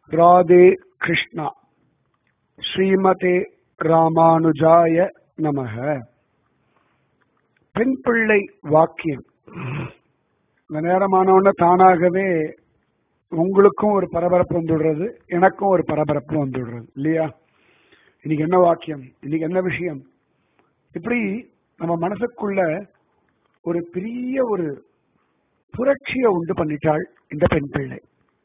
ராதே கிருஷ்ணா ஸ்ரீமதே ராமானுஜாய நமக பெண் பிள்ளை வாக்கியம் இந்த நேரமானவன தானாகவே உங்களுக்கும் ஒரு பரபரப்பு வந்துடுறது எனக்கும் ஒரு பரபரப்பு வந்துடுறது இல்லையா இன்னைக்கு என்ன வாக்கியம் இன்னைக்கு என்ன விஷயம் இப்படி நம்ம மனசுக்குள்ள ஒரு பெரிய ஒரு புரட்சியை உண்டு பண்ணிட்டாள் இந்த பெண் பிள்ளை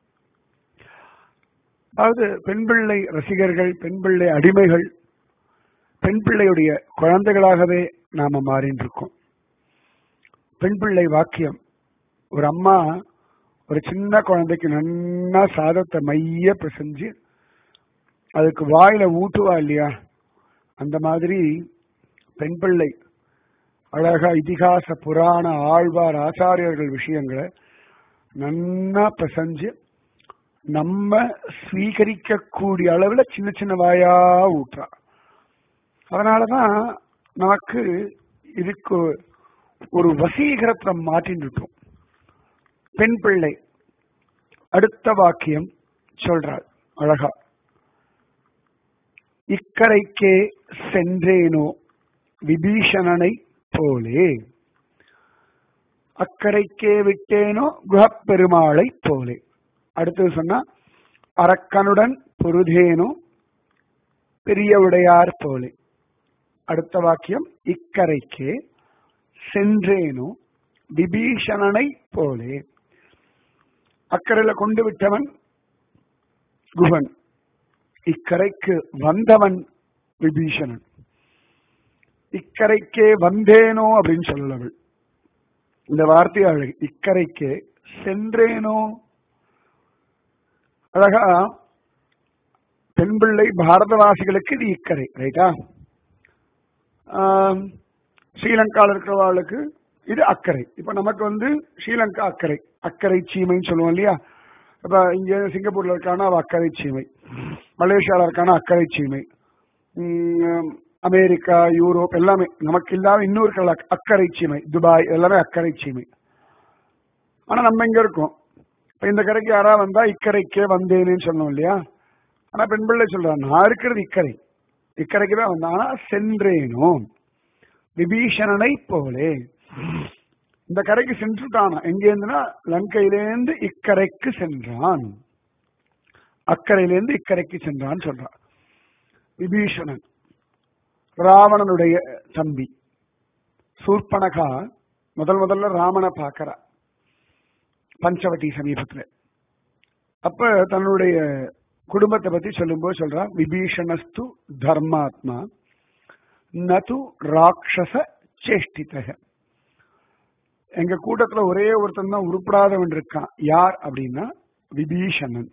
அதாவது பெண் பிள்ளை ரசிகர்கள் பெண் பிள்ளை அடிமைகள் பெண் பிள்ளையுடைய குழந்தைகளாகவே நாம மாறின்னு இருக்கோம் பெண் பிள்ளை வாக்கியம் ஒரு அம்மா ஒரு சின்ன குழந்தைக்கு நன்னா சாதத்தை மைய பிசைஞ்சு அதுக்கு வாயில ஊட்டுவா இல்லையா அந்த மாதிரி பெண் பிள்ளை அழகா இதிகாச புராண ஆழ்வார் ஆச்சாரியர்கள் விஷயங்களை நன்னா பிசைஞ்சு நம்ம ஸ்வீகரிக்க கூடிய அளவுல சின்ன சின்ன வாயா ஊட்டுறா அதனாலதான் நமக்கு இதுக்கு ஒரு வசீகரத்தை மாற்றிட்டு பெண் பிள்ளை அடுத்த வாக்கியம் சொல்றாள் அழகா இக்கரைக்கே சென்றேனோ விபீஷணனை போலே அக்கரைக்கே விட்டேனோ குஹப்பெருமாளை போலே அடுத்தது சொன்னா அரக்கனுடன் பொருதேனோ பெரிய உடையார் போலே அடுத்த வாக்கியம் இக்கரைக்கே சென்றேனோ விபீஷணனை போலே அக்கறையில கொண்டு விட்டவன் குஹன் இக்கரைக்கு வந்தவன் விபீஷணன் இக்கரைக்கே வந்தேனோ அப்படின்னு சொல்லவள் இந்த வார்த்தை அழகு இக்கரைக்கே சென்றேனோ அழகா பெண் பிள்ளை பாரதவாசிகளுக்கு இது இக்கரை ரைட்டா ஸ்ரீலங்காவில் இருக்கிறவர்களுக்கு இது அக்கறை இப்ப நமக்கு வந்து ஸ்ரீலங்கா அக்கறை அக்கறை சீமைன்னு சொல்லுவோம் இல்லையா இப்ப இங்க சிங்கப்பூர்ல இருக்கான அவ அக்கறை சீமை மலேசியால இருக்கான அக்கறை சீமை அமெரிக்கா யூரோப் எல்லாமே நமக்கு இல்லாம இன்னொரு அக்கறை சீமை துபாய் எல்லாமே அக்கறை சீமை ஆனா நம்ம இங்க இருக்கோம் இப்ப இந்த கரைக்கு யாரா வந்தா இக்கரைக்கே வந்தேனேன்னு சொன்னோம் இல்லையா ஆனா பெண் பிள்ளை சொல்றான் நான் இருக்கிறது இக்கரை இக்கரைக்கு தான் வந்தேன் ஆனா சென்றேனோ விபீஷணனை போலே இந்த கரைக்கு சென்றுட்டானா எங்க இருந்துன்னா லங்கையிலேருந்து இக்கரைக்கு சென்றான் அக்கறையிலேருந்து இக்கரைக்கு சென்றான் சொல்றான் விபீஷணன் ராவணனுடைய தம்பி சூர்பனகா முதல் முதல்ல ராமனை பார்க்கறா பஞ்சவட்டி சமீபத்துல அப்ப தன்னுடைய குடும்பத்தை பத்தி சொல்லும்போது சொல்றா விபீஷணஸ்து தர்மாத்மா நது ராட்சச சேஷ்டிதக எங்க கூட்டத்துல ஒரே ஒருத்தன் தான் உருப்படாதவன் இருக்கான் யார் அப்படின்னா விபீஷணன்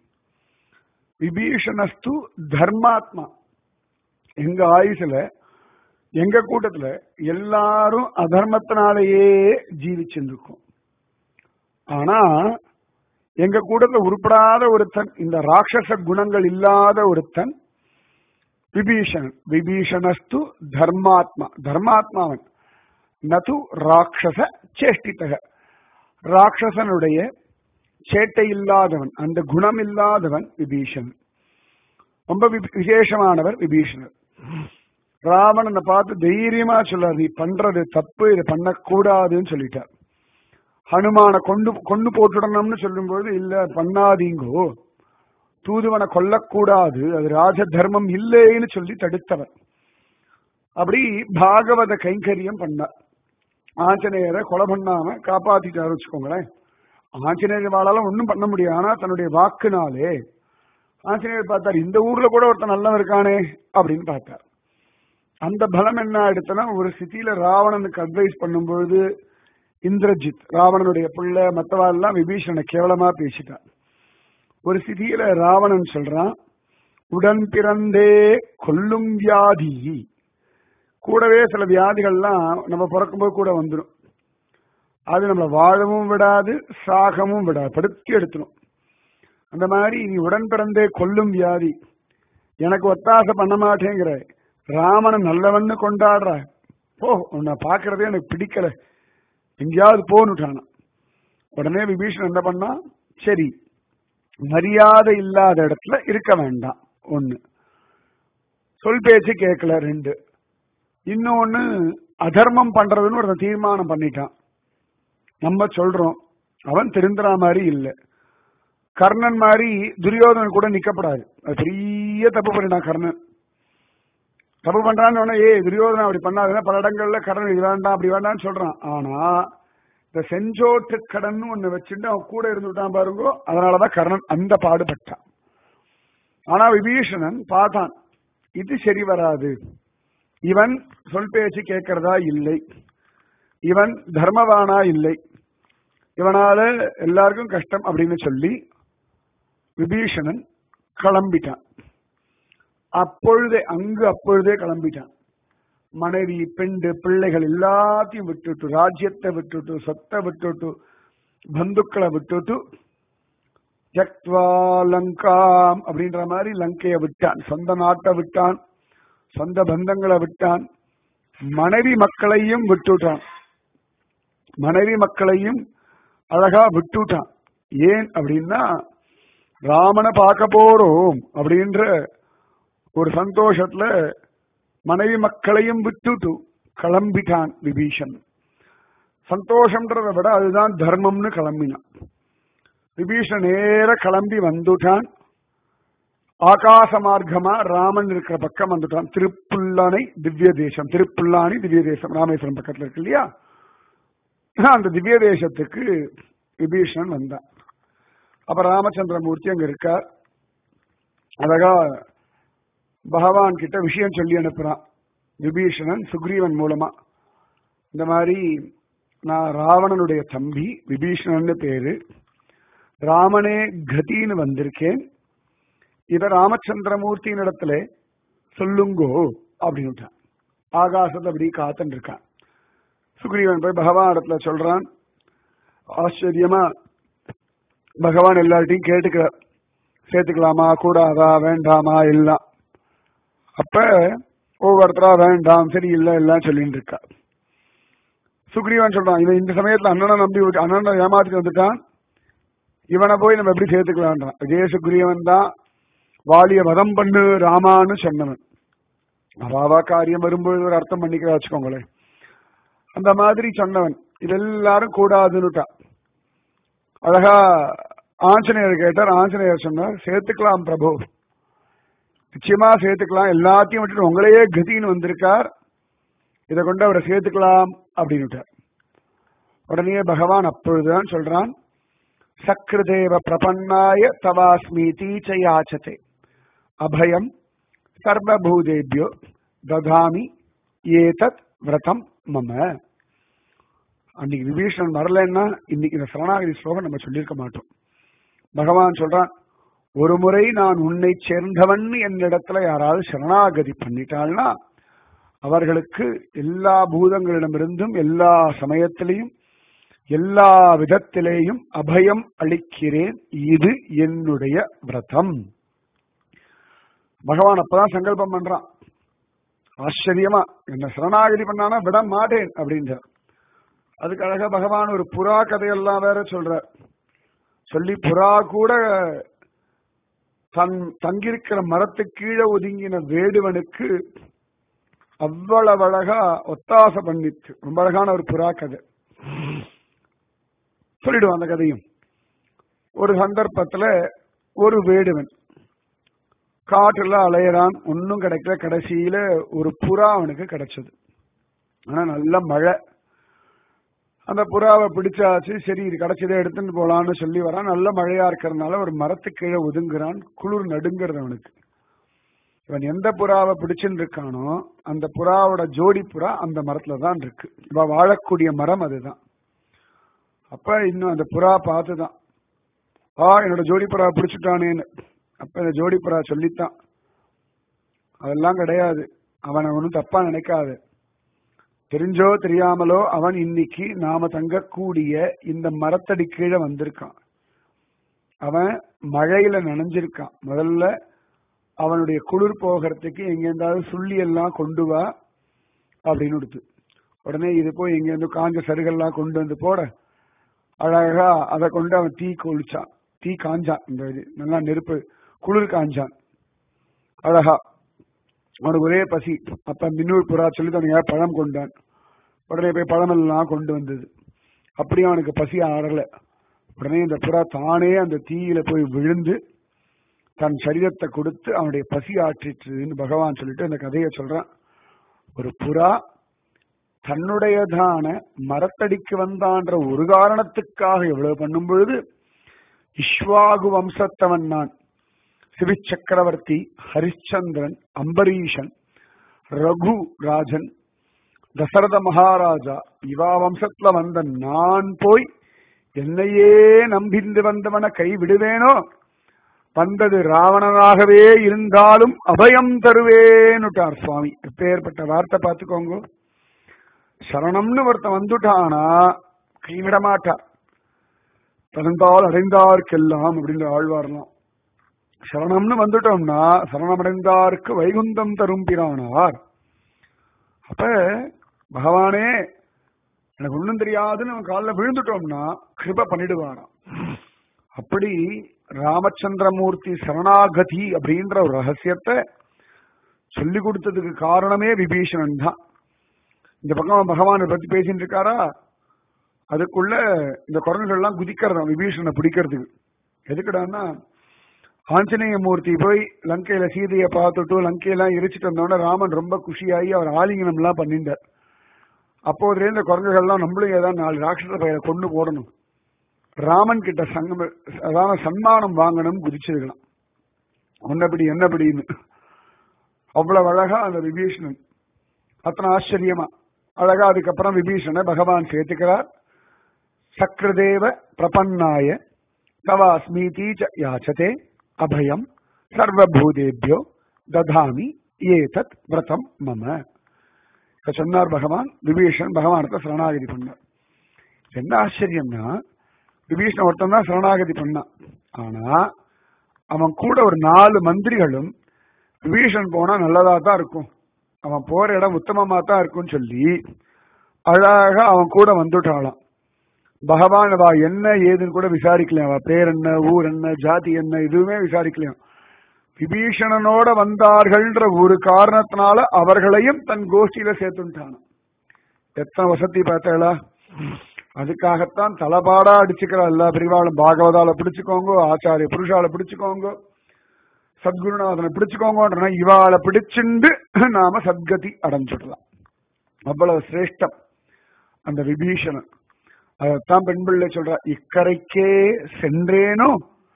விபீஷணஸ்து தர்மாத்மா எங்க ஆயுசுல எங்க கூட்டத்துல எல்லாரும் அதர்மத்தினாலேயே ஜீவிச்சிருக்கும் ஆனா எங்க கூட்டத்துல உருப்படாத ஒருத்தன் இந்த ராட்சச குணங்கள் இல்லாத ஒருத்தன் விபீஷணன் விபீஷணஸ்து தர்மாத்மா தர்மாத்மாவன் நது ராட்சச சேஷ்டித்தக ராட்சசனுடைய சேட்டை இல்லாதவன் அந்த குணம் இல்லாதவன் விபீஷணன் ரொம்ப விசேஷமானவர் விபீஷணர் ராவணனை பார்த்து தைரியமா சொல்றார் நீ பண்றது தப்பு இதை பண்ணக்கூடாதுன்னு சொல்லிட்டார் ஹனுமான கொண்டு கொண்டு போட்டுடணும்னு சொல்லும்போது இல்ல பண்ணாதீங்கோ தூதுவனை கொல்லக்கூடாது அது ராஜ தர்மம் இல்லைன்னு சொல்லி தடுத்தவர் அப்படி பாகவத கைங்கரியம் பண்ணார் ஆஞ்சநேயரை கொலை பண்ணாம காப்பாத்திட்டாரு வச்சுக்கோங்களேன் ஆஞ்சநேயர் வாழால ஒன்றும் பண்ண முடியாது ஆனா தன்னுடைய வாக்குனாலே ஆஞ்சநேயர் பார்த்தார் இந்த ஊர்ல கூட ஒருத்தன் நல்லவன் இருக்கானே அப்படின்னு பார்த்தார் அந்த பலம் என்ன ஆயிடுச்சுன்னா ஒரு சிட்டியில ராவணனுக்கு அட்வைஸ் பண்ணும்பொழுது இந்திரஜித் ராவணனுடைய பிள்ளை மற்றவாள்லாம் விபீஷணனை கேவலமா பேசிட்டான் ஒரு சிதியில ராவணன் சொல்றான் உடன் பிறந்தே கொல்லும் வியாதி கூடவே சில வியாதிகள்லாம் நம்ம பிறக்கும்போது கூட வந்துடும் அது நம்மளை வாழவும் விடாது சாகமும் விடாது படுத்தி எடுத்துடும் அந்த மாதிரி நீ உடன் பிறந்தே கொல்லும் வியாதி எனக்கு ஒத்தாசை பண்ண மாட்டேங்கிற ராமனை நல்லவன்னு கொண்டாடுற போ உன்னை பாக்குறதே எனக்கு பிடிக்கல எங்கேயாவது போனுட்டானா உடனே விபீஷன் என்ன பண்ணா சரி மரியாதை இல்லாத இடத்துல இருக்க வேண்டாம் ஒண்ணு சொல் பேச்சு கேட்கல ரெண்டு இன்னொன்னு அதர்மம் பண்றதுன்னு ஒரு தீர்மானம் பண்ணிட்டான் நம்ம சொல்றோம் அவன் திருந்துற மாதிரி இல்லை கர்ணன் மாதிரி துரியோதனன் கூட நிக்கப்படாது அது பெரிய தப்பு பண்ணிட்டான் கர்ணன் தப்பு பண்றான்னு உடனே ஏய் துரியோதனன் அப்படி பண்ணாதுன்னா பல இடங்கள்ல கர்ணன் இது வேண்டாம் அப்படி வேண்டாம்னு சொல்றான் ஆனா இந்த செஞ்சோட்டு கடன் ஒண்ணு வச்சுட்டு அவன் கூட இருந்துட்டான் பாருங்கோ அதனாலதான் கர்ணன் அந்த பாடுபட்டான் ஆனா விபீஷணன் பார்த்தான் இது சரி வராது இவன் சொல் பேச்சு கேட்கறதா இல்லை இவன் தர்மவானா இல்லை இவனால எல்லாருக்கும் கஷ்டம் அப்படின்னு சொல்லி விபீஷணன் கிளம்பிட்டான் அப்பொழுதே அங்கு அப்பொழுதே கிளம்பிட்டான் மனைவி பெண்டு பிள்ளைகள் எல்லாத்தையும் விட்டுட்டு ராஜ்யத்தை விட்டுட்டு சொத்தை விட்டுட்டு பந்துக்களை விட்டுட்டு ஜக்வா லங்காம் அப்படின்ற மாதிரி லங்கையை விட்டான் சொந்த நாட்டை விட்டான் சொந்த பந்தங்களை விட்டான் மனைவி மக்களையும் விட்டுட்டான் மனைவி மக்களையும் அழகா விட்டுட்டான் ஏன் அப்படின்னா ராமனை பார்க்க போறோம் அப்படின்ற ஒரு சந்தோஷத்துல மனைவி மக்களையும் விட்டுட்டு கிளம்பிட்டான் விபீஷன் சந்தோஷம்ன்றதை விட அதுதான் தர்மம்னு கிளம்பினான் விபீஷன் நேர கிளம்பி வந்துட்டான் ஆகாச மார்க்கமா ராமன் இருக்கிற பக்கம் வந்துட்டான் திருப்புல்லானை திவ்ய தேசம் திருப்புல்லானி திவ்ய தேசம் ராமேஸ்வரம் பக்கத்துல இருக்கு இல்லையா அந்த திவ்ய தேசத்துக்கு விபீஷணன் வந்தான் அப்ப ராமச்சந்திரமூர்த்தி அங்க இருக்கார் அழகா பகவான் கிட்ட விஷயம் சொல்லி அனுப்புறான் விபீஷணன் சுக்ரீவன் மூலமா இந்த மாதிரி நான் ராவணனுடைய தம்பி விபீஷணன் பேரு ராமனே கதின்னு வந்திருக்கேன் இத ராமச்சந்திரமூர்த்தியின் இடத்துல சொல்லுங்கோ அப்படின்னு ஆகாசத்தை அப்படி காத்துன்னு இருக்கான் சுக்ரீவன் போய் பகவான் இடத்துல சொல்றான் ஆச்சரியமா பகவான் எல்லார்ட்டையும் கேட்டுக்கிறார் சேர்த்துக்கலாமா கூடாதா வேண்டாமா எல்லாம் அப்ப ஒவ்வொருத்தரா வேண்டாம் சரி இல்ல எல்லாம் சொல்லிட்டு இருக்கா சுக்ரீவன் சொல்றான் இவன் இந்த சமயத்துல அண்ணனை நம்பி விட்டு அண்ணனை ஏமாத்திட்டு வந்துட்டான் இவனை போய் நம்ம எப்படி சேர்த்துக்கலான்றான் இதே சுக்ரீவன் தான் வாலிய வதம் பண்ணு ராமான்னு சொன்னவன் அவாவா காரியம் வரும்போது ஒரு அர்த்தம் பண்ணிக்கிறா வச்சுக்கோங்களேன் அந்த மாதிரி சொன்னவன் இதெல்லாரும் கூடாதுன்னுட்டான் அழகா ஆஞ்சநேயர் கேட்டார் ஆஞ்சநேயர் சொன்னார் சேர்த்துக்கலாம் பிரபு நிச்சயமா சேர்த்துக்கலாம் எல்லாத்தையும் விட்டுட்டு உங்களையே கதின்னு வந்திருக்கார் இதை கொண்டு அவரை சேர்த்துக்கலாம் அப்படின்னுட்டார் உடனே பகவான் அப்பொழுதுதான் சொல்றான் சக்ருதேவ பிரபன்னாய தவாஸ்மி தீச்ச யாச்சதே அபயம் சர்வபூதேபியோ ததாமி ஏதத் விரதம் மம அன்னைக்கு விபீஷணன் வரலன்னா இன்னைக்கு இந்த சரணாகதி ஸ்லோகம் நம்ம சொல்லியிருக்க மாட்டோம் பகவான் சொல்றான் ஒரு முறை நான் உன்னை சேர்ந்தவன் என்னிடத்துல யாராவது சரணாகதி பண்ணிட்டாள்னா அவர்களுக்கு எல்லா பூதங்களிடமிருந்தும் எல்லா சமயத்திலையும் எல்லா விதத்திலேயும் அபயம் அளிக்கிறேன் இது என்னுடைய விரதம் பகவான் அப்பதான் சங்கல்பம் பண்றான் ஆச்சரியமா என்ன சரணாகதி பண்ணானா விட மாட்டேன் அப்படின்ற அதுக்கு அழகா பகவான் ஒரு புறா கதையெல்லாம் வேற சொல்ற சொல்லி புறா கூட தன் தங்கியிருக்கிற மரத்துக்கு கீழே ஒதுங்கின வேடுவனுக்கு அவ்வளவு அழகா ஒத்தாசை பண்ணிச்சு ரொம்ப அழகான ஒரு புறா கதை சொல்லிடுவோம் அந்த கதையும் ஒரு சந்தர்ப்பத்துல ஒரு வேடுவன் காட்டுல அலையறான் ஒன்னும் கிடைக்கல கடைசியில ஒரு புறா அவனுக்கு கிடைச்சது ஆனா நல்ல மழை அந்த புறாவை பிடிச்சாச்சு சரி இது கிடைச்சதே எடுத்துட்டு போலான்னு சொல்லி வரான் நல்ல மழையா இருக்கிறதுனால ஒரு மரத்து கீழே ஒதுங்குறான் குளிர் நடுங்கிறது அவனுக்கு இவன் எந்த புறாவை பிடிச்சுட்டு இருக்கானோ அந்த புறாவோட ஜோடி புறா அந்த மரத்துல தான் இருக்கு இவ வாழக்கூடிய மரம் அதுதான் அப்ப இன்னும் அந்த புறா பார்த்துதான் ஆ என்னோட ஜோடி புறா பிடிச்சிட்டானேன்னு அப்ப இந்த ஜோடி புறா சொல்லித்தான் அதெல்லாம் கிடையாது அவனை ஒன்றும் தப்பா நினைக்காது தெரிஞ்சோ தெரியாமலோ அவன் இன்னைக்கு நாம தங்கக்கூடிய இந்த மரத்தடி கீழே வந்திருக்கான் அவன் மழையில நனைஞ்சிருக்கான் முதல்ல அவனுடைய குளிர் போகிறதுக்கு எங்கேருந்தாவது சுள்ளி எல்லாம் கொண்டு வா அப்படின்னு கொடுத்து உடனே இது போய் எங்கேருந்து காஞ்ச சருகெல்லாம் கொண்டு வந்து போட அழகா அதை கொண்டு அவன் தீ கொளிச்சான் தீ காஞ்சான் இந்த இது நல்லா நெருப்பு குளிர் காஞ்சான் அழகா அவனுக்கு ஒரே பசி அப்ப மின்னூர் புறா சொல்லி தனியா பழம் கொண்டான் உடனே போய் பழம் எல்லாம் கொண்டு வந்தது அப்படியே அவனுக்கு பசி ஆறல உடனே இந்த புறா தானே அந்த தீயில போய் விழுந்து தன் சரீரத்தை கொடுத்து அவனுடைய பசி ஆற்றிற்றுன்னு பகவான் சொல்லிட்டு அந்த கதையை சொல்றான் ஒரு புறா தன்னுடையதான மரத்தடிக்கு வந்தான்ற ஒரு காரணத்துக்காக எவ்வளவு பண்ணும் பொழுது இஷ்வாகு வம்சத்தவன் நான் சிவி சக்கரவர்த்தி ஹரிச்சந்திரன் அம்பரீஷன் ரகு ராஜன் தசரத மகாராஜா இவா வம்சத்துல வந்த நான் போய் என்னையே நம்பிந்து வந்தவன கை விடுவேனோ வந்தது ராவணனாகவே இருந்தாலும் அபயம் தருவேன்னுட்டார் சுவாமி எப்பேற்பட்ட வார்த்தை பார்த்துக்கோங்க சரணம்னு ஒருத்தன் வந்துட்டானா கைவிட மாட்டார் பிறந்தால் அடைந்தார்க்கெல்லாம் அப்படின்ற ஆழ்வார்லாம் சரணம்னு வந்துட்டோம்னா சரணமடைந்தாருக்கு வைகுந்தம் தரும் பிரானார் அப்ப பகவானே எனக்கு ஒண்ணும் தெரியாதுன்னு அவன் காலில் விழுந்துட்டோம்னா கிருப பண்ணிடுவாராம் அப்படி ராமச்சந்திரமூர்த்தி சரணாகதி அப்படின்ற ஒரு ரகசியத்தை சொல்லி கொடுத்ததுக்கு காரணமே விபீஷணன் தான் இந்த பக்கம் பகவானை பத்தி பேசிட்டு இருக்காரா அதுக்குள்ள இந்த குரல்கள் எல்லாம் குதிக்கிறதாம் விபீஷணனை பிடிக்கிறதுக்கு எதுக்குடான்னா ஆஞ்சநேய மூர்த்தி போய் லங்கையில சீதையை பார்த்துட்டு லங்கையெல்லாம் எரிச்சிட்டு வந்தோடனே ராமன் ரொம்ப குஷியாகி அவர் ஆலிங்கனம் எல்லாம் பண்ணிட்டார் அப்போதுல இந்த குரங்குகள்லாம் நம்மளும் ஏதாவது நாலு ராட்சச பயிரை கொண்டு போடணும் ராமன் கிட்ட சங்கம் அதாவது சன்மானம் வாங்கணும் குதிச்சிருக்கலாம் ஒன்னபடி என்னபடின்னு அவ்வளவு அழகா அந்த விபீஷணன் அத்தனை ஆச்சரியமா அழகா அதுக்கப்புறம் விபீஷணனை பகவான் சேர்த்துக்கிறார் சக்ரதேவ பிரபன்னாய தவாஸ்மீதி யாச்சதே அபயம் சர்வபூதேபியோ ததாமி ஏதத் விரதம் மம இப்ப சொன்னார் பகவான் விபீஷன் பகவானத்தை சரணாகதி பண்ணார் என்ன ஆச்சரியம்னா விபீஷன் ஒருத்தன் தான் சரணாகதி பண்ணான் ஆனா அவன் கூட ஒரு நாலு மந்திரிகளும் விபீஷன் போனா நல்லதா தான் இருக்கும் அவன் போற இடம் உத்தமமா தான் இருக்கும்னு சொல்லி அழகா அவன் கூட வந்துட்டாளாம் பகவான் அவ என்ன ஏதுன்னு கூட விசாரிக்கலையாம் அவ பேர் என்ன ஊர் என்ன ஜாதி என்ன எதுவுமே விசாரிக்கலையாம் விபீஷணனோட வந்தார்கள்ன்ற ஒரு காரணத்தினால அவர்களையும் தன் கோஷ்டியில சேர்த்துட்டான் எத்தனை வசதி பார்த்தேளா அதுக்காகத்தான் தலபாடா அடிச்சுக்கிற எல்லா பிரிவாளும் பாகவதால பிடிச்சுக்கோங்க ஆச்சாரிய புருஷால பிடிச்சுக்கோங்க சத்குருநாதனை பிடிச்சுக்கோங்கன்ற இவாளை பிடிச்சுண்டு நாம சத்கதி அடைஞ்சிடலாம் அவ்வளவு சிரேஷ்டம் அந்த விபீஷணன் அதைத்தான் பெண் பிள்ளை சொல்றா இக்கரைக்கே சென்றேனோ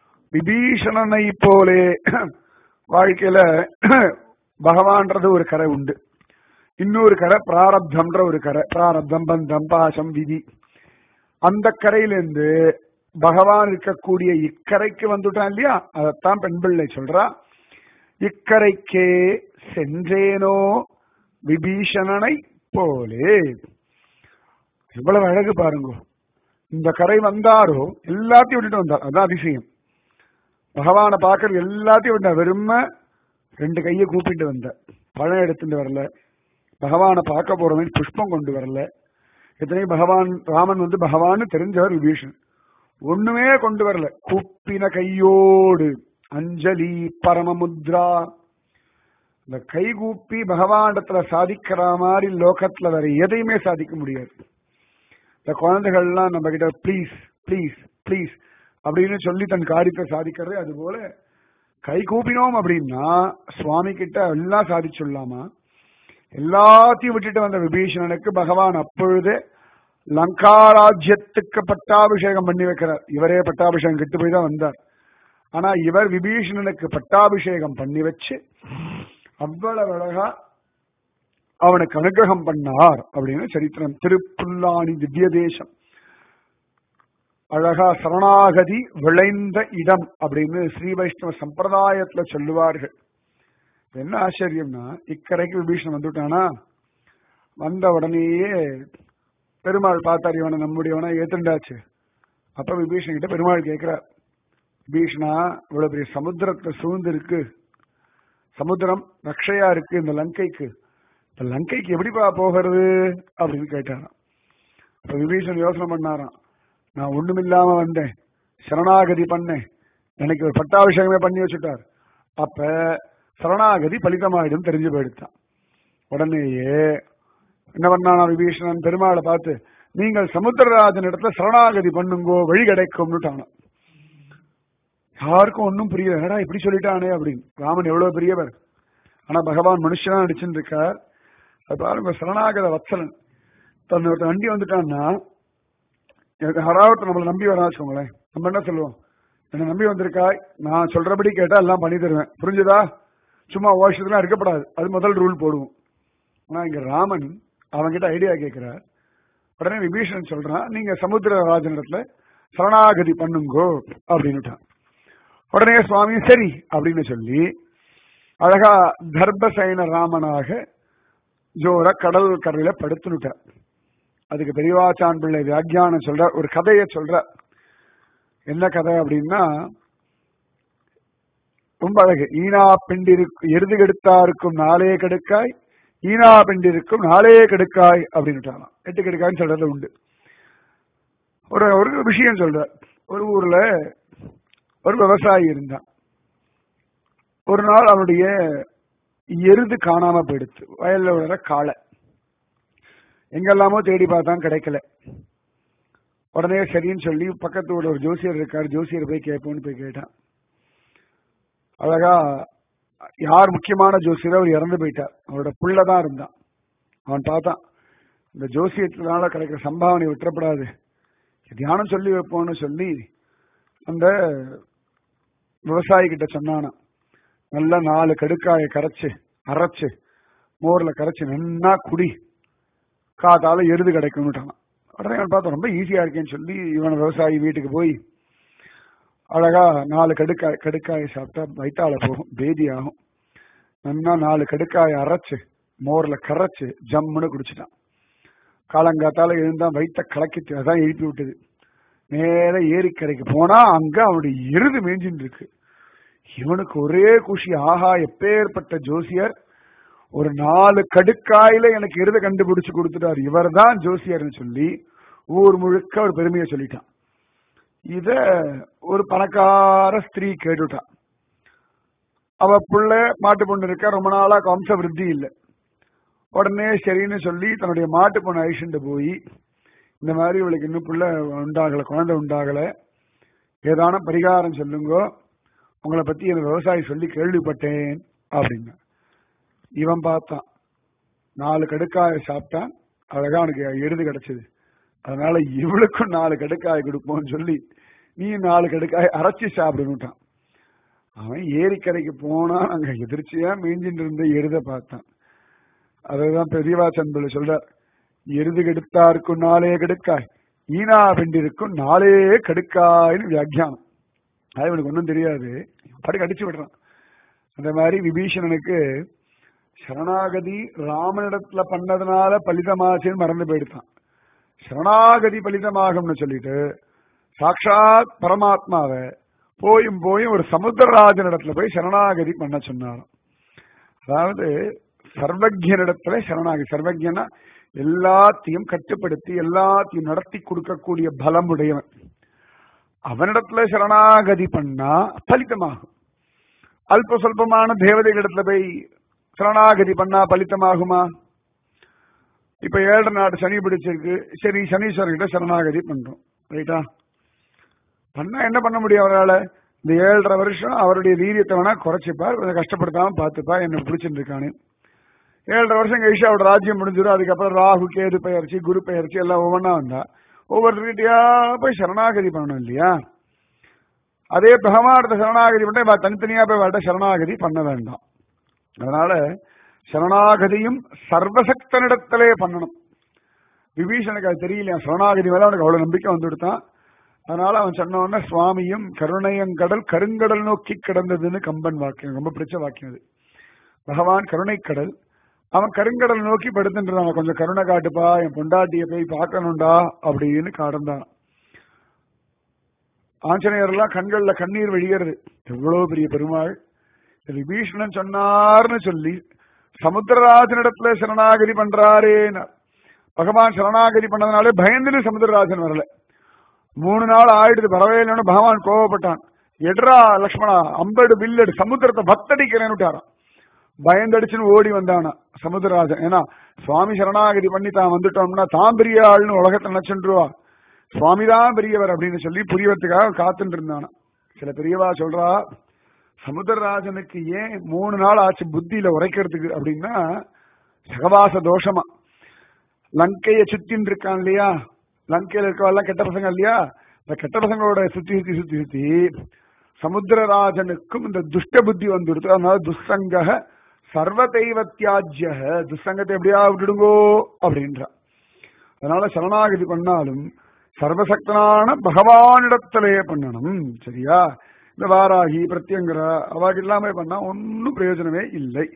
விபீஷணனை போலே வாழ்க்கையில பகவான்றது ஒரு கரை உண்டு இன்னொரு கரை பிராரப்தம்ன்ற ஒரு கரை பிராரப்தம் பந்தம் பாசம் விதி அந்த கரையிலிருந்து பகவான் இருக்கக்கூடிய இக்கரைக்கு வந்துட்டான் இல்லையா அதைத்தான் பெண் பிள்ளை சொல்றா இக்கரைக்கே சென்றேனோ விபீஷணனை போலே எவ்வளவு அழகு பாருங்க இந்த கரை வந்தாரோ எல்லாத்தையும் விட்டுட்டு வந்தார் அதான் அதிசயம் பகவானை பார்க்கறது எல்லாத்தையும் விட்டார் வெறும ரெண்டு கையை கூப்பிட்டு வந்தார் பழம் எடுத்துட்டு வரல பகவானை பார்க்க போறவன் புஷ்பம் கொண்டு வரல எத்தனையும் பகவான் ராமன் வந்து பகவான் தெரிஞ்சவர் விபீஷன் ஒண்ணுமே கொண்டு வரல கூப்பின கையோடு அஞ்சலி பரமமுத்ரா இந்த கை கூப்பி பகவானிடத்துல சாதிக்கிற மாதிரி லோகத்துல வேற எதையுமே சாதிக்க முடியாது இந்த குழந்தைகள்லாம் நம்ம கிட்ட ப்ளீஸ் ப்ளீஸ் ப்ளீஸ் அப்படின்னு சொல்லி தன் காரியத்தை சாதிக்கிறது அது போல கை கூப்பினோம் அப்படின்னா சுவாமி கிட்ட எல்லாம் சாதிச்சுடலாமா எல்லாத்தையும் விட்டுட்டு வந்த விபீஷணனுக்கு பகவான் அப்பொழுது லங்காராஜ்யத்துக்கு பட்டாபிஷேகம் பண்ணி வைக்கிறார் இவரே பட்டாபிஷேகம் கெட்டு போய் தான் வந்தார் ஆனா இவர் விபீஷணனுக்கு பட்டாபிஷேகம் பண்ணி வச்சு அவ்வளவு அழகா அவனுக்கு அனுகிரகம் பண்ணார் அப்படின்னு சரித்திரம் திருப்புல்லாணி திவ்ய தேசம் அழகா சரணாகதி விளைந்த இடம் அப்படின்னு ஸ்ரீ வைஷ்ணவ சம்பிரதாயத்துல சொல்லுவார்கள் என்ன ஆச்சரியம்னா இக்கரைக்கு விபீஷணன் வந்துட்டானா வந்த உடனேயே பெருமாள் பார்த்தார் இவனை நம்முடையவனா ஏத்துண்டாச்சு அப்ப விபீஷன் கிட்ட பெருமாள் கேட்கிறார் விபீஷணா இவ்வளவு பெரிய சமுத்திரத்துல சூழ்ந்து இருக்கு சமுத்திரம் ரக்ஷையா இருக்கு இந்த லங்கைக்கு இப்ப லங்கைக்கு எப்படிப்பா போகிறது அப்படின்னு கேட்டாராம் இப்ப விபீஷன் யோசனை பண்ணாராம் நான் ஒண்ணுமில்லாம வந்தேன் சரணாகதி பண்ணேன் எனக்கு ஒரு பட்டாபிஷேகமே பண்ணி வச்சுட்டார் அப்ப சரணாகதி பலிதமாயிடும் தெரிஞ்சு போயிடுத்தான் உடனேயே என்ன பண்ணானா விபீஷணன் பெருமாளை பார்த்து நீங்கள் சமுத்திரராஜன் இடத்துல சரணாகதி பண்ணுங்கோ வழி கிடைக்கும்னுட்டானா யாருக்கும் ஒன்றும் புரியல என்னடா இப்படி சொல்லிட்டானே அப்படின்னு ராமன் எவ்வளவு பெரியவர் ஆனா பகவான் மனுஷனா நடிச்சுட்டு இருக்கார் அது பாருங்க சரணாகத வத்சலன் தன் ஒருத்தன் வண்டி வந்துட்டான்னா யாராவது நம்மளை நம்பி வரா வச்சுக்கோங்களேன் நம்ம என்ன சொல்லுவோம் என்னை நம்பி வந்திருக்காய் நான் சொல்றபடி கேட்டா எல்லாம் பண்ணி தருவேன் புரிஞ்சுதா சும்மா வருஷத்துலாம் இருக்கப்படாது அது முதல் ரூல் போடுவோம் ஆனா இங்க ராமன் அவன்கிட்ட ஐடியா கேட்கிறார் உடனே விபீஷணன் சொல்றான் நீங்க சமுத்திரராஜன் இடத்துல சரணாகதி பண்ணுங்கோ அப்படின்னுட்டான் உடனே சுவாமி சரி அப்படின்னு சொல்லி அழகா தர்பசயன ராமனாக ஜோர கடல் கரையில படுத்துனுட்டார் அதுக்கு பெரியவாச்சான் பிள்ளை வியாக்கியானம் சொல்ற ஒரு கதையை சொல்ற என்ன கதை அப்படின்னா ரொம்ப அழகு ஈனா பெண்டிருக்கு எருது கெடுத்தாருக்கும் நாளே கெடுக்காய் ஈனா பெண்டிருக்கும் நாளே கெடுக்காய் அப்படின்னுட்டாங்க எட்டு கெடுக்காய்ன்னு சொல்றது உண்டு ஒரு ஒரு விஷயம் சொல்ற ஒரு ஊர்ல ஒரு விவசாயி இருந்தான் ஒரு நாள் அவனுடைய எருது காணாம போயிடுச்சு வயல்ல விழுற காளை எங்கெல்லாமோ தேடி பார்த்தான் கிடைக்கல உடனே சரின்னு சொல்லி பக்கத்து ஊர்ல ஒரு ஜோசியர் இருக்காரு ஜோசியர் போய் கேட்போம்னு போய் கேட்டான் அழகா யார் முக்கியமான ஜோசியர் அவர் இறந்து போயிட்டார் அவரோட புள்ளதான் இருந்தான் அவன் பார்த்தான் இந்த ஜோசியத்தினால கிடைக்கிற சம்பாவனை விட்டுறப்படாது தியானம் சொல்லி வைப்போம்னு சொல்லி அந்த விவசாயி கிட்ட சொன்னானா நல்ல நாலு கடுக்காயை கரைச்சு அரைச்சு மோர்ல கரைச்சு நன்னா குடி காத்தால எருது கிடைக்கும்னுட்டான் உடனே அவன் பார்த்தா ரொம்ப ஈஸியா இருக்கேன்னு சொல்லி இவன் விவசாயி வீட்டுக்கு போய் அழகா நாலு கடுக்காய் கடுக்காயை சாப்பிட்டா வயிற்றால போகும் பேதி ஆகும் நன்னா நாலு கடுக்காயை அரைச்சு மோர்ல கரைச்சு ஜம்முன்னு குடிச்சிட்டான் காலங்காத்தால எழுந்தான் வயிற்ற கலக்கிட்டு அதான் எழுப்பி விட்டது நேர ஏரிக்கரைக்கு போனா அங்க அவனுடைய எருது மேய்ஞ்சின்னு இருக்கு இவனுக்கு ஒரே குஷி ஆஹா எப்பேற்பட்ட ஜோசியர் ஒரு நாலு கடுக்காயில எனக்கு எருத கண்டுபிடிச்சு கொடுத்துட்டார் இவர் தான் ஜோசியர்னு சொல்லி ஊர் முழுக்க ஒரு பெருமையை சொல்லிட்டான் இத ஒரு பணக்கார ஸ்திரீ கேட்டுட்டான் அவ புள்ள மாட்டு பொண்ணு இருக்க ரொம்ப நாளா வம்ச விருத்தி இல்லை உடனே சரின்னு சொல்லி தன்னுடைய மாட்டு பொண்ணு ஐஷன்ட்டு போய் இந்த மாதிரி இவளுக்கு இன்னும் புள்ள உண்டாகல குழந்தை உண்டாகல ஏதான பரிகாரம் சொல்லுங்க உங்களை பத்தி அந்த விவசாயி சொல்லி கேள்விப்பட்டேன் அப்படின்னு இவன் பார்த்தான் நாலு கடுக்காய சாப்பிட்டான் அழகா அவனுக்கு எருது கிடைச்சது அதனால இவளுக்கும் நாலு கடுக்காய் கொடுப்போம்னு சொல்லி நீ நாலு கடுக்காய் அரைச்சி சாப்பிடணுட்டான் அவன் ஏரிக்கரைக்கு போனா அங்க எதிர்ச்சியா மீஞ்சிட்டு இருந்த எருத பார்த்தான் அதுதான் பெரியவா சந்திர சொல்றார் எருது கெடுத்தாருக்கும் நாளே கெடுக்காய் ஈனா பெண்டிருக்கும் நாளே கெடுக்காய்னு வியாக்கியானம் அது இவனுக்கு ஒன்றும் தெரியாது படுக்க அடிச்சு விடுறான் அந்த மாதிரி விபீஷணனுக்கு சரணாகதி ராமனிடத்துல பண்ணதுனால பலிதமாச்சுன்னு மறந்து போயிடுத்தான் சரணாகதி பலிதமாகும்னு சொல்லிட்டு சாட்சாத் பரமாத்மாவை போயும் போயும் ஒரு சமுத்திரராஜன் இடத்துல போய் சரணாகதி பண்ண சொன்னாராம் அதாவது சர்வஜனிடத்துல சரணாகதி சர்வஜனா எல்லாத்தையும் கட்டுப்படுத்தி எல்லாத்தையும் நடத்தி கொடுக்கக்கூடிய பலம் உடையவன் அவனிடத்துல சரணாகதி பண்ணா பலித்தமாகும் அல்ப சொல்பமான தேவதைகளிடத்துல போய் சரணாகதி பண்ணா பலித்தமாகுமா இப்ப ஏழரை நாடு சனி பிடிச்சிருக்கு சரி சனீஸ்வரன் கிட்ட சரணாகதி பண்றோம் ரைட்டா பண்ணா என்ன பண்ண முடியும் அவரால் இந்த ஏழரை வருஷம் அவருடைய வீரியத்தை வேணா குறைச்சிப்பார் கொஞ்சம் கஷ்டப்படுத்தாம பார்த்துப்பா என்ன பிடிச்சிட்டு இருக்கானு ஏழரை வருஷம் கழிச்சு அவரோட ராஜ்யம் முடிஞ்சிடும் அதுக்கப்புறம் ராகு கேது பயிற்சி குரு பயிற்சி எல்லாம் ஒவ்வொன்றா வந்தா ஒவ்வொருத்தர்கிட்டயா போய் சரணாகதி பண்ணணும் இல்லையா அதே பகவானத்தை சரணாகதி பண்ண இவ தனித்தனியா போய் அவர்கிட்ட சரணாகதி பண்ண வேண்டாம் அதனால சரணாகதியும் சர்வசக்தனிடத்திலே பண்ணணும் விபீஷனுக்கு அது தெரியலையா சரணாகதி மேல அவனுக்கு அவ்வளவு நம்பிக்கை வந்துவிட்டான் அதனால அவன் சொன்ன உடனே சுவாமியும் கருணையங்கடல் கருங்கடல் நோக்கி கிடந்ததுன்னு கம்பன் வாக்கியம் ரொம்ப பிடிச்ச வாக்கியம் அது பகவான் கருணைக்கடல் அவன் கருங்கடல் நோக்கி படுத்துட்டு கொஞ்சம் கருணை காட்டுப்பா என் பொண்டாட்டிய போய் பார்க்கணும்டா அப்படின்னு கடந்தான் ஆஞ்சநேயர் எல்லாம் கண்கள்ல கண்ணீர் வழிகிறது எவ்வளவு பெரிய பெருமாள் விபீஷணன் சொன்னார்னு சொல்லி சமுத்திரராஜனிடத்துல சரணாகதி பண்றாரேன்னு பகவான் சரணாகதி பண்ணதுனாலே பயந்துன்னு சமுத்திரராஜன் வரல மூணு நாள் ஆயிடுது பரவாயில்லைன்னு பகவான் கோவப்பட்டான் எட்ரா லக்ஷ்மணா அம்படு வில்லடு சமுத்திரத்தை பத்தடிக்கிறேன்னு விட்டாராம் பயந்தடிச்சுன்னு ஓடி வந்தானா சமுத்திரராஜன் ஏன்னா சுவாமி சரணாகதி பண்ணி தான் வந்துட்டோம்னா தான் பெரிய ஆள்னு உலகத்தை நினைச்சுருவா சுவாமி தான் பெரியவர் அப்படின்னு சொல்லி புரியறதுக்காக காத்துட்டு இருந்தானா சில பெரியவா சொல்றா சமுத்திரராஜனுக்கு ஏன் மூணு நாள் ஆச்சு புத்தியில உரைக்கிறதுக்கு அப்படின்னா சகவாச தோஷமா லங்கைய சுத்தின்னு இருக்கான் இல்லையா லங்கையில இருக்கவெல்லாம் கெட்ட பசங்க இல்லையா இந்த கெட்ட பசங்களோட சுத்தி சுத்தி சுத்தி சுத்தி சமுத்திரராஜனுக்கும் இந்த துஷ்ட புத்தி வந்துடுது அதனால துஸ்சங்க சர்வ தெய்வத்தியாஜ்ய துஸ்சங்கத்தை எப்படியா விட்டுடுங்கோ அப்படின்றா அதனால சரணாகதி பண்ணாலும் சர்வசக்தனான பகவானிடத்திலேயே பண்ணணும் சரியா இந்த வாராகி பிரத்யங்கரா அவாக்கு இல்லாம பண்ணா ஒன்னும் பிரயோஜனமே இல்லை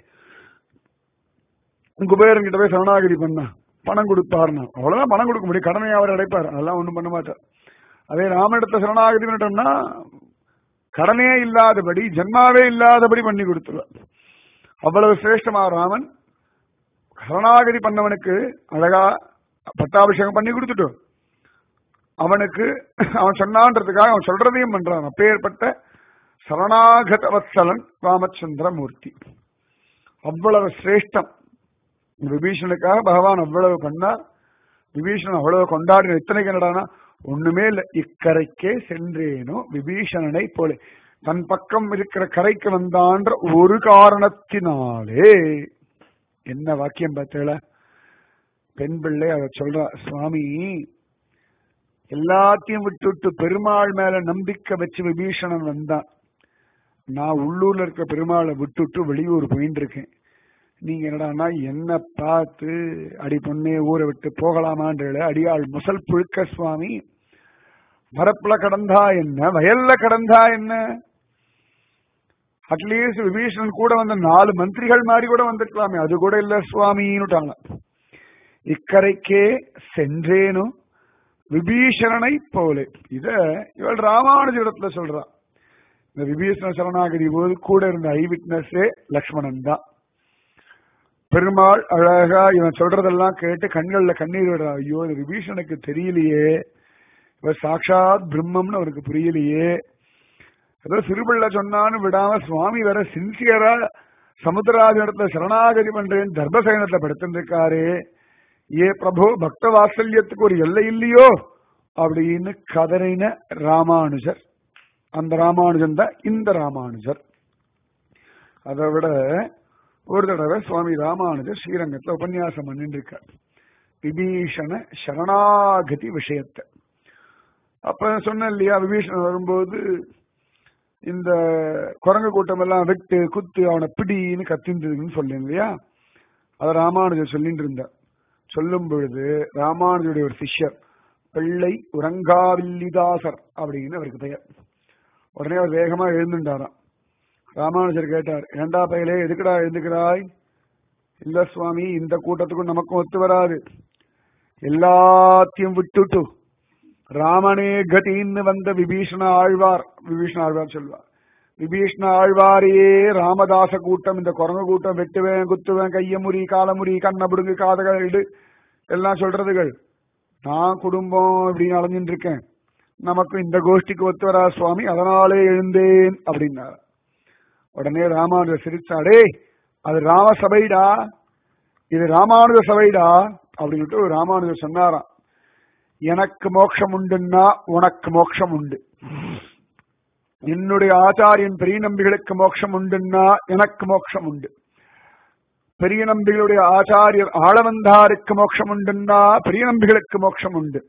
குபேரன் கிட்ட போய் சரணாகதி பண்ணா பணம் கொடுப்பாருன்னா அவ்வளவுதான் பணம் கொடுக்க முடியும் கடனை அவர் அடைப்பார் அதெல்லாம் ஒண்ணும் பண்ண மாட்டார் அதே ராமனிடத்த சரணாகதி பண்ணிட்டோம்னா கடனே இல்லாதபடி ஜென்மாவே இல்லாதபடி பண்ணி கொடுத்துருவார் அவ்வளவு சிரேஷ்டமா ராமன் சரணாகதி பண்ணவனுக்கு அழகா பட்டாபிஷேகம் பண்ணி கொடுத்துட்டோம் அவனுக்கு அவன் சொன்னான்றதுக்காக அவன் சொல்றதையும் பண்றான் அப்பேற்பட்ட சரணாகத வத்சலன் ராமச்சந்திர மூர்த்தி அவ்வளவு சிரேஷ்டம் விபீஷனுக்காக பகவான் அவ்வளவு பண்ணார் விபீஷணன் அவ்வளவு கொண்டாடின இத்தனைக்கு என்னடானா ஒண்ணுமே இல்ல இக்கரைக்கே சென்றேனோ விபீஷணனை போல தன் பக்கம் இருக்கிற கரைக்கு வந்தான்ற ஒரு காரணத்தினாலே என்ன வாக்கியம் பார்த்தேல பெண் பிள்ளை அவ சொல்றா சுவாமி எல்லாத்தையும் விட்டுவிட்டு பெருமாள் மேல நம்பிக்கை வச்சு விபீஷணன் வந்தான் நான் உள்ளூர்ல இருக்கிற பெருமாளை விட்டுட்டு வெளியூர் போயிட்டு இருக்கேன் நீங்க என்னடான்னா என்ன பார்த்து அடி பொண்ணே ஊரை விட்டு போகலாமான்ற அடியாள் முசல் புழுக்க சுவாமி மரப்புல கடந்தா என்ன வயல்ல கடந்தா என்ன அட்லீஸ்ட் விபீஷணன் கூட வந்த நாலு மந்திரிகள் மாதிரி கூட வந்திருக்கலாமே அது கூட இல்ல சுவாமின்னுட்டாங்க இக்கரைக்கே சென்றேனும் விபீஷணனை போல இத இவள் ராமானுஜிடத்துல சொல்றா இந்த விபீஷண சரணாகதி போது கூட இருந்த ஐ விட்னஸே லக்ஷ்மணன் தான் பெருமாள் அழகா இவன் சொல்றதெல்லாம் கேட்டு கண்கள்ல கண்ணீர் விடுறா ஐயோ இந்த விபீஷனுக்கு தெரியலையே இவர் சாட்சாத் பிரம்மம்னு அவருக்கு புரியலையே ஏதோ சிறுபிள்ள சொன்னான்னு விடாம சுவாமி வேற சின்சியரா சமுத்திராஜனத்துல சரணாகதி பண்றேன் தர்மசயனத்துல படுத்திருக்காரு ஏ பிரபு பக்த வாத்சல்யத்துக்கு ஒரு எல்லை இல்லையோ அப்படின்னு கதறின ராமானுஜர் அந்த ராமானுஜன் தான் இந்த ராமானுஜர் அதை விட ஒரு தடவை சுவாமி ராமானுஜர் ஸ்ரீரங்கத்துல உபன்யாசம் பண்ணிட்டு இருக்கார் விபீஷண சரணாகதி விஷயத்தை அப்ப சொன்ன இல்லையா விபீஷணன் வரும்போது இந்த குரங்கு கூட்டம் எல்லாம் வெட்டு குத்து அவனை பிடின்னு கத்தின்றதுன்னு சொல்லேன் இல்லையா அதை ராமானுஜர் சொல்லிட்டு இருந்தார் சொல்லும் பொழுது ராமானுஜருடைய ஒரு சிஷ்யர் பிள்ளை உறங்காவில்லிதாசர் அப்படின்னு அவருக்கு பெயர் உடனே அவர் வேகமா எழுந்துட்டாராம் ராமானுஜர் கேட்டார் ஏண்டா பையலே எதுக்குடா எழுந்துக்கிறாய் இல்ல சுவாமி இந்த கூட்டத்துக்கும் நமக்கும் ஒத்து வராது எல்லாத்தையும் விட்டுட்டு ராமனே கதின்னு வந்த விபீஷண ஆழ்வார் விபீஷண ஆழ்வார் சொல்வார் விபீஷ்ண ஆழ்வாரையே ராமதாச கூட்டம் இந்த குரங்கு கூட்டம் வெட்டுவேன் குத்துவேன் கைய முறி கால முறி கண்ண பிடுங்கு காதகள் இடு எல்லாம் சொல்றதுகள் நான் குடும்பம் அப்படின்னு அலைஞ்சிட்டு இருக்கேன் நமக்கு இந்த கோஷ்டிக்கு ஒத்து வரா சுவாமி அதனாலே எழுந்தேன் அப்படின்னார் உடனே ராமானுஜர் சிரிச்சாடே அது ராம சபைடா இது ராமானுஜ சபைடா அப்படின்ட்டு ஒரு ராமானுஜர் சொன்னாராம் எனக்கு மோட்சம் உண்டுன்னா உனக்கு மோட்சம் உண்டு என்னுடைய ஆச்சாரியன் பெரிய நம்பிகளுக்கு மோட்சம் உண்டுன்னா எனக்கு மோட்சம் உண்டு பெரிய நம்பிகளுடைய ஆச்சாரியர் ஆளவந்தாருக்கு மோட்சம் உண்டுன்னா பெரிய நம்பிகளுக்கு மோட்சம் உண்டு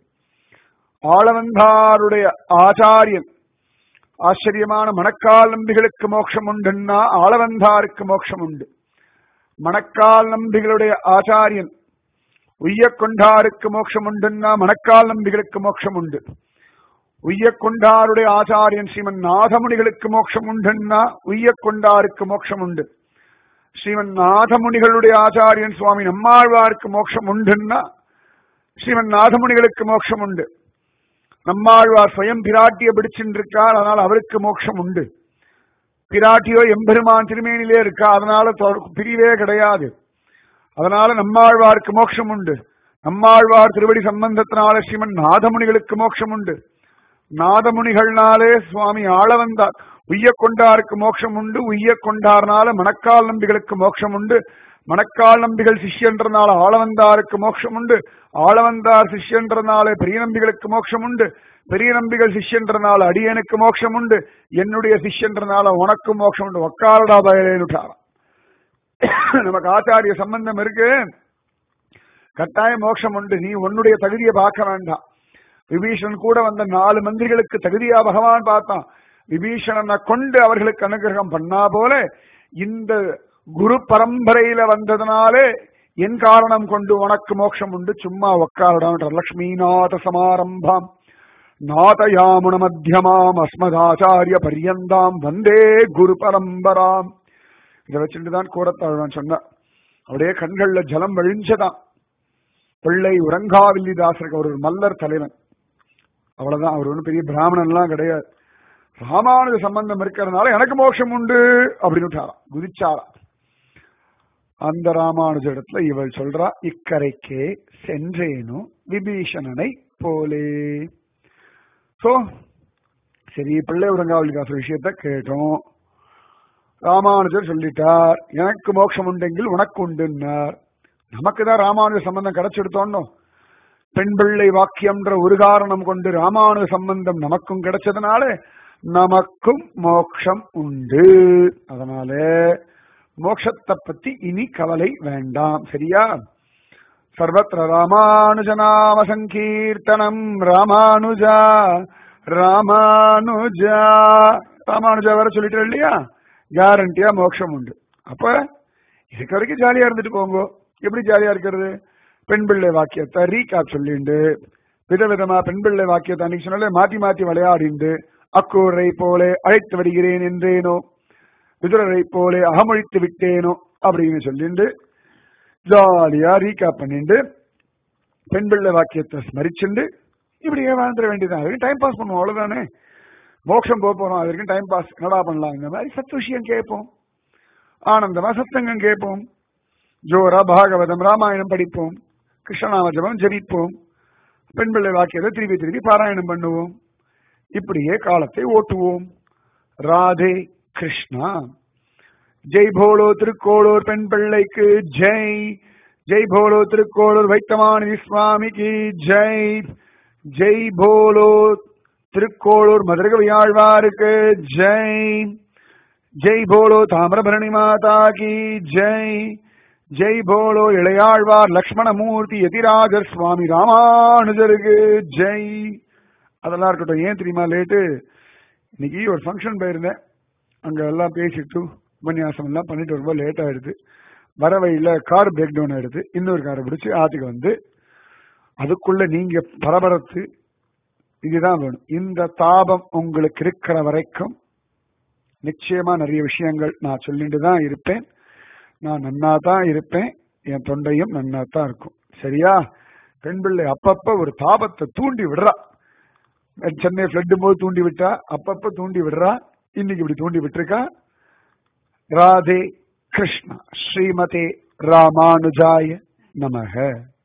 ஆளவந்தாருடைய ஆச்சாரியன் ஆச்சரியமான மணக்கால் நம்பிகளுக்கு மோட்சம் உண்டுன்னா ஆளவந்தாருக்கு மோட்சம் உண்டு மணக்கால் நம்பிகளுடைய ஆச்சாரியன் உய்யக்கொண்டாருக்கு மோட்சம் உண்டுன்னா மணக்கால் நம்பிகளுக்கு மோட்சம் உண்டு உய்யக்கொண்டாருடைய ஆச்சாரியன் ஸ்ரீமன் நாதமுனிகளுக்கு மோட்சம் உண்டுன்னா உய்யக்கொண்டாருக்கு மோட்சம் உண்டு ஸ்ரீமன் நாதமுனிகளுடைய ஆச்சாரியன் சுவாமி நம்மாழ்வாருக்கு மோட்சம் உண்டுன்னா ஸ்ரீமன் நாதமுனிகளுக்கு மோட்சம் உண்டு நம்மாழ்வார் சுயம் பிராட்டிய பிடிச்சிருக்கார் அதனால் அவருக்கு மோட்சம் உண்டு பிராட்டியோ எம்பெருமான் திருமேனிலே இருக்கா அதனால பிரிவே கிடையாது அதனால நம்மாழ்வாருக்கு மோட்சம் உண்டு நம்மாழ்வார் திருவடி சம்பந்தத்தினால ஸ்ரீமன் நாதமுனிகளுக்கு மோட்சம் உண்டு நாதமுனிகள்னாலே சுவாமி ஆள வந்தார் உய்ய கொண்டாருக்கு மோட்சம் உண்டு உய்ய கொண்டார்னால மணக்கால் நம்பிகளுக்கு மோட்சம் உண்டு மணக்கால் நம்பிகள் சிஷ்யன்றனால ஆளவந்தாருக்கு மோட்சம் உண்டு ஆளவந்தார் சிஷ்யன்றனால பெரிய நம்பிகளுக்கு மோட்சம் உண்டு பெரிய நம்பிகள் சிஷ்யன்றனால அடியனுக்கு மோட்சம் உண்டு என்னுடைய சிஷ்யன்றனால உனக்கு மோட்சம் உண்டு ஒக்காரடா பயலேனுட்டாராம் நமக்கு ஆச்சாரிய சம்பந்தம் இருக்கு கட்டாய மோட்சம் உண்டு நீ உன்னுடைய தகுதியை பார்க்க வேண்டாம் விபீஷணன் கூட வந்த நாலு மந்திரிகளுக்கு தகுதியா பகவான் பார்த்தான் விபீஷணனை கொண்டு அவர்களுக்கு அனுகிரகம் பண்ணா போல இந்த குரு பரம்பரையில வந்ததுனாலே என் காரணம் கொண்டு உனக்கு மோட்சம் உண்டு சும்மா உக்காரடான்ற லக்ஷ்மிநாத சமாரம்பாம் நாதயாமுன மத்தியமாம் அஸ்மதாச்சாரிய பரியந்தாம் வந்தே குரு பரம்பராம் இதை வச்சுட்டு தான் கூடத்தாழ்வான் சொன்னான் அப்படியே கண்கள்ல ஜலம் வழிஞ்சதான் பிள்ளை உறங்காவில்லிதாசருக்கு அவர் ஒரு மல்லர் தலைவன் அவ்வளவுதான் அவர் ஒன்றும் பெரிய பிராமணன்லாம் கிடையாது ராமானுஜ சம்பந்தம் இருக்கிறதுனால எனக்கு மோட்சம் உண்டு அப்படின்னு விட்டாராம் குதிச்சாராம் அந்த ராமானுஜ இடத்துல இவள் சொல்றா இக்கரைக்கே சென்றேனோ விபீஷணனை போலே சோ சரி பிள்ளை உறங்காவலிதாசர் விஷயத்த கேட்டோம் ராமானுஜர் சொல்லிட்டார் எனக்கு மோட்சம் உண்டெங்கில் உனக்கு உண்டுன்னார் நமக்கு தான் ராமானுஜ சம்பந்தம் கிடைச்செடுத்தோன்னோ பெண் பிள்ளை வாக்கியம்ன்ற ஒரு காரணம் கொண்டு ராமானுஜ சம்பந்தம் நமக்கும் கிடைச்சதுனால நமக்கும் மோட்சம் உண்டு அதனால மோட்சத்தை பத்தி இனி கவலை வேண்டாம் சரியா சர்வத்திர ராமானுஜநாம சங்கீர்த்தனம் ராமானுஜா ராமானுஜா ராமானுஜா வர சொல்லிட்டு இல்லையா கேரண்டியா மோட்சம் உண்டு அப்ப இதுக்கு வரைக்கும் ஜாலியா இருந்துட்டு போங்க எப்படி ஜாலியா இருக்கிறது பெண் பிள்ளை வாக்கியத்தை ரீகாப் சொல்லிண்டு விதவிதமா பெண் பிள்ளை வாக்கியத்தை அன்னைக்கு சொன்னாலே மாத்தி மாத்தி விளையாடிண்டு அக்கூரை போல அழைத்து வருகிறேன் என்றேனோ விதுரரை போல அகமொழித்து விட்டேனோ அப்படின்னு சொல்லிண்டு ஜாலியா ரீகாப் பண்ணிண்டு பெண் பிள்ளை வாக்கியத்தை ஸ்மரிச்சுண்டு இப்படியே வாழ்ந்துட வேண்டியதான் அது டைம் பாஸ் பண்ணுவோம் அவ்வளவுதானே மோட்சம் போக போறோம் அது வரைக்கும் டைம் பாஸ் என்னடா பண்ணலாம் இந்த மாதிரி சத்து விஷயம் கேட்போம் ஆனந்தமா சத்தங்கம் கேட்போம் ஜோரா பாகவதம் ராமாயணம் படிப்போம் கிருஷ்ணநாம ஜபம் ஜபிப்போம் பெண் பிள்ளை வாக்கியத்தை திருப்பி திருப்பி பாராயணம் பண்ணுவோம் இப்படியே காலத்தை ஓட்டுவோம் ராதே கிருஷ்ணா ஜெய் போலோ திருக்கோளூர் பெண் பிள்ளைக்கு ஜெய் ஜெய் போலோ திருக்கோளூர் வைத்தமானி சுவாமிக்கு ஜெய் ஜெய் போலோ திருக்கோளூர் மதுரகவியாழ்வாருக்கு ஜெய் ஜெய் போலோ தாமிரபரணி மாதா கி ஜெய் ஜெய் போலோ இளையாழ்வார் லக்ஷ்மணமூர்த்தி யதிராஜர் சுவாமி ராமானுஜருக்கு ஜெய் அதெல்லாம் இருக்கட்டும் ஏன் தெரியுமா லேட்டு இன்னைக்கு ஒரு ஃபங்க்ஷன் போயிருந்தேன் அங்க எல்லாம் பேசிட்டு உபன்யாசம் எல்லாம் பண்ணிட்டு வரும்போது லேட் ஆயிடுது வர வழியில கார் பிரேக் டவுன் ஆயிடுது இன்னொரு காரை பிடிச்சி ஆத்துக்கு வந்து அதுக்குள்ள நீங்க பரபரத்து இதுதான் வேணும் இந்த தாபம் உங்களுக்கு இருக்கிற வரைக்கும் நிச்சயமா நிறைய விஷயங்கள் நான் சொல்லிட்டு தான் இருப்பேன் நான் நன்னா தான் இருப்பேன் என் தொண்டையும் நன்னா தான் இருக்கும் சரியா பெண் பிள்ளை அப்பப்ப ஒரு தாபத்தை தூண்டி விடுறா சென்னை ஃபிளட்டும் போது தூண்டி விட்டா அப்பப்ப தூண்டி விடுறா இன்னைக்கு இப்படி தூண்டி விட்டுருக்கா ராதே கிருஷ்ணா ஸ்ரீமதே ராமானுஜாய நமக